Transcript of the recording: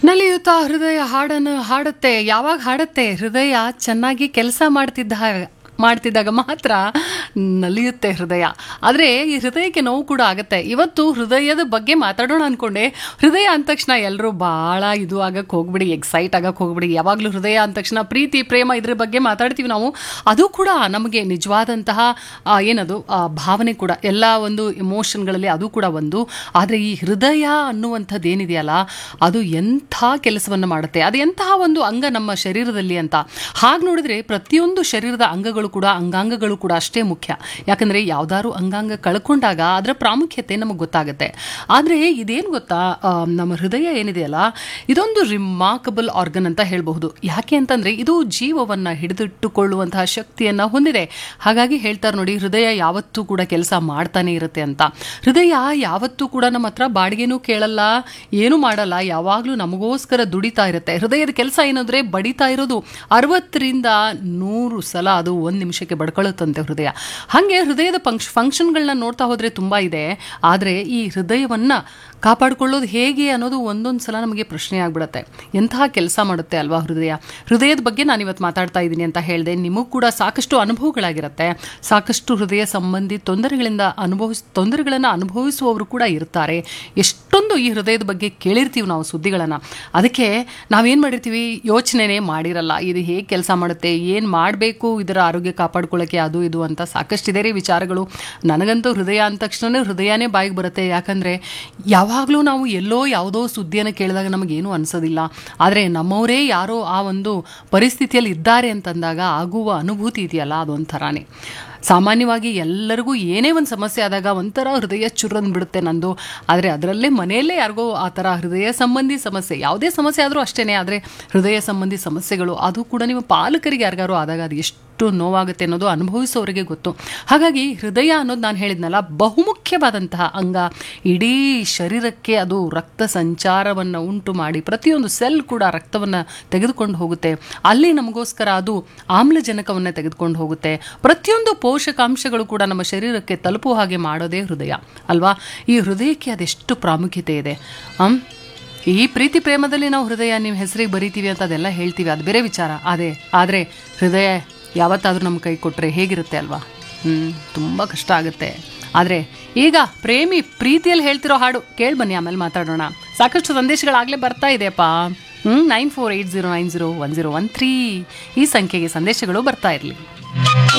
ನಲಿಯುತ್ತಾ ಹೃದಯ ಹಾಡನ್ನು ಹಾಡುತ್ತೆ ಯಾವಾಗ ಹಾಡುತ್ತೆ ಹೃದಯ ಚೆನ್ನಾಗಿ ಕೆಲಸ ಮಾಡ್ತಿದ್ದ ಮಾಡ್ತಿದ್ದಾಗ ಮಾತ್ರ ನಲಿಯುತ್ತೆ ಹೃದಯ ಆದರೆ ಈ ಹೃದಯಕ್ಕೆ ನೋವು ಕೂಡ ಆಗುತ್ತೆ ಇವತ್ತು ಹೃದಯದ ಬಗ್ಗೆ ಮಾತಾಡೋಣ ಅನ್ಕೊಂಡೆ ಹೃದಯ ಅಂದ ತಕ್ಷಣ ಎಲ್ಲರೂ ಭಾಳ ಇದು ಆಗಕ್ಕೆ ಹೋಗ್ಬಿಡಿ ಎಕ್ಸೈಟ್ ಆಗಕ್ಕೆ ಹೋಗ್ಬಿಡಿ ಯಾವಾಗಲೂ ಹೃದಯ ಅಂದ ತಕ್ಷಣ ಪ್ರೀತಿ ಪ್ರೇಮ ಇದ್ರ ಬಗ್ಗೆ ಮಾತಾಡ್ತೀವಿ ನಾವು ಅದು ಕೂಡ ನಮಗೆ ನಿಜವಾದಂತಹ ಆ, ಏನದು ಆ, ಭಾವನೆ ಕೂಡ ಎಲ್ಲ ಒಂದು ಇಮೋಷನ್ಗಳಲ್ಲಿ ಅದು ಕೂಡ ಒಂದು ಆದರೆ ಈ ಹೃದಯ ಅನ್ನುವಂಥದ್ದು ಏನಿದೆಯಲ್ಲ ಅದು ಎಂಥ ಕೆಲಸವನ್ನು ಮಾಡುತ್ತೆ ಅದು ಎಂತಹ ಒಂದು ಅಂಗ ನಮ್ಮ ಶರೀರದಲ್ಲಿ ಅಂತ ಹಾಗೆ ನೋಡಿದ್ರೆ ಪ್ರತಿಯೊಂದು ಶರೀರದ ಅಂಗಗಳು ಕೂಡ ಅಂಗಾಂಗಗಳು ಕೂಡ ಅಷ್ಟೇ ಮುಖ್ಯ ಯಾಕಂದ್ರೆ ಯಾವ್ದಾದ್ರು ಅಂಗಾಂಗ ಕಳ್ಕೊಂಡಾಗ ಅದರ ಪ್ರಾಮುಖ್ಯತೆ ನಮಗೆ ಗೊತ್ತಾಗುತ್ತೆ ಆದರೆ ಇದೇನು ಗೊತ್ತಾ ಆ, ನಮ್ಮ ಹೃದಯ ಏನಿದೆಯಲ್ಲ ಇದೊಂದು ರಿಮಾರ್ಕಬಲ್ ಆರ್ಗನ್ ಅಂತ ಹೇಳಬಹುದು ಯಾಕೆ ಅಂತಂದ್ರೆ ಇದು ಜೀವವನ್ನ ಹಿಡಿದಿಟ್ಟುಕೊಳ್ಳುವಂತಹ ಶಕ್ತಿಯನ್ನ ಹೊಂದಿದೆ ಹಾಗಾಗಿ ಹೇಳ್ತಾರೆ ನೋಡಿ ಹೃದಯ ಯಾವತ್ತೂ ಕೂಡ ಕೆಲಸ ಮಾಡ್ತಾನೆ ಇರುತ್ತೆ ಅಂತ ಹೃದಯ ಯಾವತ್ತೂ ಕೂಡ ನಮ್ಮ ಹತ್ರ ಬಾಡಿಗೆನೂ ಕೇಳಲ್ಲ ಏನು ಮಾಡಲ್ಲ ಯಾವಾಗಲೂ ನಮಗೋಸ್ಕರ ದುಡಿತಾ ಇರುತ್ತೆ ಹೃದಯದ ಕೆಲಸ ಏನಂದ್ರೆ ಬಡಿತಾ ಇರೋದು ಅರವತ್ತರಿಂದ ನೂರು ಸಲ ಅದು ಒಂದು ನಿಮಿಷಕ್ಕೆ ಬಡ್ಕೊಳ್ಳುತ್ತಂತೆ ಹೃದಯ ಹಾಗೆ ಹೃದಯದ ಫಂಕ್ಷ ಫಂಕ್ಷನ್ಗಳನ್ನ ನೋಡ್ತಾ ಹೋದ್ರೆ ತುಂಬಾ ಇದೆ ಆದರೆ ಈ ಹೃದಯವನ್ನ ಕಾಪಾಡಿಕೊಳ್ಳೋದು ಹೇಗೆ ಅನ್ನೋದು ಒಂದೊಂದು ಸಲ ನಮಗೆ ಪ್ರಶ್ನೆ ಆಗ್ಬಿಡುತ್ತೆ ಎಂತಹ ಕೆಲಸ ಮಾಡುತ್ತೆ ಅಲ್ವಾ ಹೃದಯ ಹೃದಯದ ಬಗ್ಗೆ ನಾನು ಇವತ್ತು ಮಾತಾಡ್ತಾ ಇದ್ದೀನಿ ಅಂತ ಹೇಳಿದೆ ನಿಮಗೂ ಕೂಡ ಸಾಕಷ್ಟು ಅನುಭವಗಳಾಗಿರುತ್ತೆ ಸಾಕಷ್ಟು ಹೃದಯ ಸಂಬಂಧಿ ತೊಂದರೆಗಳಿಂದ ಅನುಭವಿಸ್ ತೊಂದರೆಗಳನ್ನು ಅನುಭವಿಸುವವರು ಕೂಡ ಇರ್ತಾರೆ ಎಷ್ಟೊಂದು ಈ ಹೃದಯದ ಬಗ್ಗೆ ಕೇಳಿರ್ತೀವಿ ನಾವು ಸುದ್ದಿಗಳನ್ನು ಅದಕ್ಕೆ ನಾವೇನು ಮಾಡಿರ್ತೀವಿ ಯೋಚನೆನೇ ಮಾಡಿರಲ್ಲ ಇದು ಹೇಗೆ ಕೆಲಸ ಮಾಡುತ್ತೆ ಏನು ಮಾಡಬೇಕು ಇದರ ಆರೋಗ್ಯ ಕಾಪಾಡ್ಕೊಳ್ಳೋಕ್ಕೆ ಅದು ಇದು ಅಂತ ಸಾಕಷ್ಟಿದೆ ರೀ ವಿಚಾರಗಳು ನನಗಂತೂ ಹೃದಯ ಅಂದ ತಕ್ಷಣ ಹೃದಯನೇ ಬಾಯಿಗೆ ಬರುತ್ತೆ ಯಾಕಂದರೆ ಯಾವಾಗಲೂ ನಾವು ಎಲ್ಲೋ ಯಾವುದೋ ಸುದ್ದಿಯನ್ನು ಕೇಳಿದಾಗ ನಮಗೇನು ಅನಿಸೋದಿಲ್ಲ ಆದರೆ ನಮ್ಮವರೇ ಯಾರೋ ಆ ಒಂದು ಪರಿಸ್ಥಿತಿಯಲ್ಲಿ ಇದ್ದಾರೆ ಅಂತಂದಾಗ ಆಗುವ ಅನುಭೂತಿ ಇದೆಯಲ್ಲ ಅದೊಂಥರಾನೇ ಸಾಮಾನ್ಯವಾಗಿ ಎಲ್ಲರಿಗೂ ಏನೇ ಒಂದು ಸಮಸ್ಯೆ ಆದಾಗ ಒಂಥರ ಹೃದಯ ಚುರಂದು ಬಿಡುತ್ತೆ ನಂದು ಆದರೆ ಅದರಲ್ಲೇ ಮನೆಯಲ್ಲೇ ಯಾರಿಗೋ ಆ ಥರ ಹೃದಯ ಸಂಬಂಧಿ ಸಮಸ್ಯೆ ಯಾವುದೇ ಸಮಸ್ಯೆ ಆದರೂ ಅಷ್ಟೇ ಆದರೆ ಹೃದಯ ಸಂಬಂಧಿ ಸಮಸ್ಯೆಗಳು ಅದು ಕೂಡ ನಿಮ್ಮ ಪಾಲಕರಿಗೆ ಯಾರಿಗಾರು ಆದಾಗ ಅದು ಎಷ್ಟು ನೋವಾಗುತ್ತೆ ಅನ್ನೋದು ಅನುಭವಿಸೋರಿಗೆ ಗೊತ್ತು ಹಾಗಾಗಿ ಹೃದಯ ಅನ್ನೋದು ನಾನು ಹೇಳಿದ್ನಲ್ಲ ಬಹುಮುಖ್ಯವಾದಂತಹ ಅಂಗ ಇಡೀ ಶರೀರಕ್ಕೆ ಅದು ರಕ್ತ ಸಂಚಾರವನ್ನು ಉಂಟು ಮಾಡಿ ಪ್ರತಿಯೊಂದು ಸೆಲ್ ಕೂಡ ರಕ್ತವನ್ನು ತೆಗೆದುಕೊಂಡು ಹೋಗುತ್ತೆ ಅಲ್ಲಿ ನಮಗೋಸ್ಕರ ಅದು ಆಮ್ಲಜನಕವನ್ನು ತೆಗೆದುಕೊಂಡು ಹೋಗುತ್ತೆ ಪ್ರತಿಯೊಂದು ಪೋಷಕಾಂಶಗಳು ಕೂಡ ನಮ್ಮ ಶರೀರಕ್ಕೆ ತಲುಪುವ ಹಾಗೆ ಮಾಡೋದೇ ಹೃದಯ ಅಲ್ವಾ ಈ ಹೃದಯಕ್ಕೆ ಅದೆಷ್ಟು ಪ್ರಾಮುಖ್ಯತೆ ಇದೆ ಆಮ್? ಈ ಪ್ರೀತಿ ಪ್ರೇಮದಲ್ಲಿ ನಾವು ಹೃದಯ ನೀವು ಹೆಸರಿಗೆ ಬರಿತೀವಿ ಅಂತ ಅದೆಲ್ಲ ಹೇಳ್ತೀವಿ ಅದು ಬೇರೆ ವಿಚಾರ ಅದೇ ಆದರೆ ಹೃದಯ ಯಾವತ್ತಾದರೂ ನಮ್ಮ ಕೈ ಕೊಟ್ಟರೆ ಹೇಗಿರುತ್ತೆ ಅಲ್ವಾ ಹ್ಞೂ ತುಂಬ ಕಷ್ಟ ಆಗುತ್ತೆ ಆದರೆ ಈಗ ಪ್ರೇಮಿ ಪ್ರೀತಿಯಲ್ಲಿ ಹೇಳ್ತಿರೋ ಹಾಡು ಕೇಳಿ ಬನ್ನಿ ಆಮೇಲೆ ಮಾತಾಡೋಣ ಸಾಕಷ್ಟು ಸಂದೇಶಗಳಾಗಲೇ ಬರ್ತಾ ಇದೆಯಪ್ಪ ಹ್ಞೂ nine four eight zero nine zero one zero one three ಈ ಸಂಖ್ಯೆಗೆ ಸಂದೇಶಗಳು ಬರ್ತಾ ಇರಲಿ